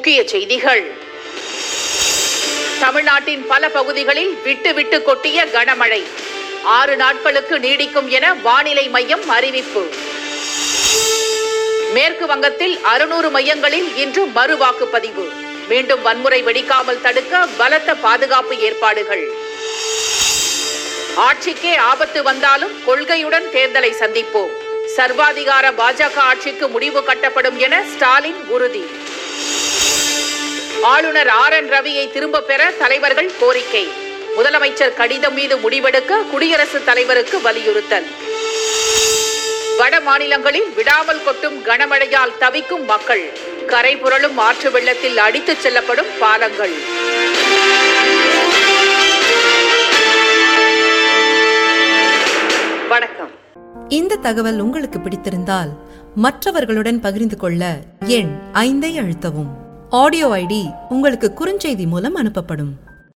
முக்கிய செய்திகள் தமிழ்நாட்டின் பல பகுதிகளில் விட்டு விட்டு கொட்டிய கனமழை ஆறு நாட்களுக்கு நீடிக்கும் என வானிலை மையம் அறிவிப்பு மேற்கு வங்கத்தில் அறுநூறு மையங்களில் இன்று மறு வாக்குப்பதிவு மீண்டும் வன்முறை வெடிக்காமல் தடுக்க பலத்த பாதுகாப்பு ஏற்பாடுகள் ஆட்சிக்கே ஆபத்து வந்தாலும் கொள்கையுடன் தேர்தலை சந்திப்போம் சர்வாதிகார பாஜக ஆட்சிக்கு முடிவு கட்டப்படும் என ஸ்டாலின் உறுதி ஆளுநர் ஆர் என் ரவியை திரும்பப் பெற தலைவர்கள் கோரிக்கை முதலமைச்சர் கடிதம் மீது முடிவெடுக்க குடியரசுத் தலைவருக்கு வலியுறுத்தல் வட மாநிலங்களில் விடாமல் கொட்டும் கனமழையால் தவிக்கும் மக்கள் கரை புரளும் ஆற்று வெள்ளத்தில் அடித்துச் செல்லப்படும் பாலங்கள் வணக்கம் இந்த தகவல் உங்களுக்கு பிடித்திருந்தால் மற்றவர்களுடன் பகிர்ந்து கொள்ள எண் ஐந்தை அழுத்தவும் ஆடியோ ஐடி உங்களுக்கு குறுஞ்செய்தி மூலம் அனுப்பப்படும்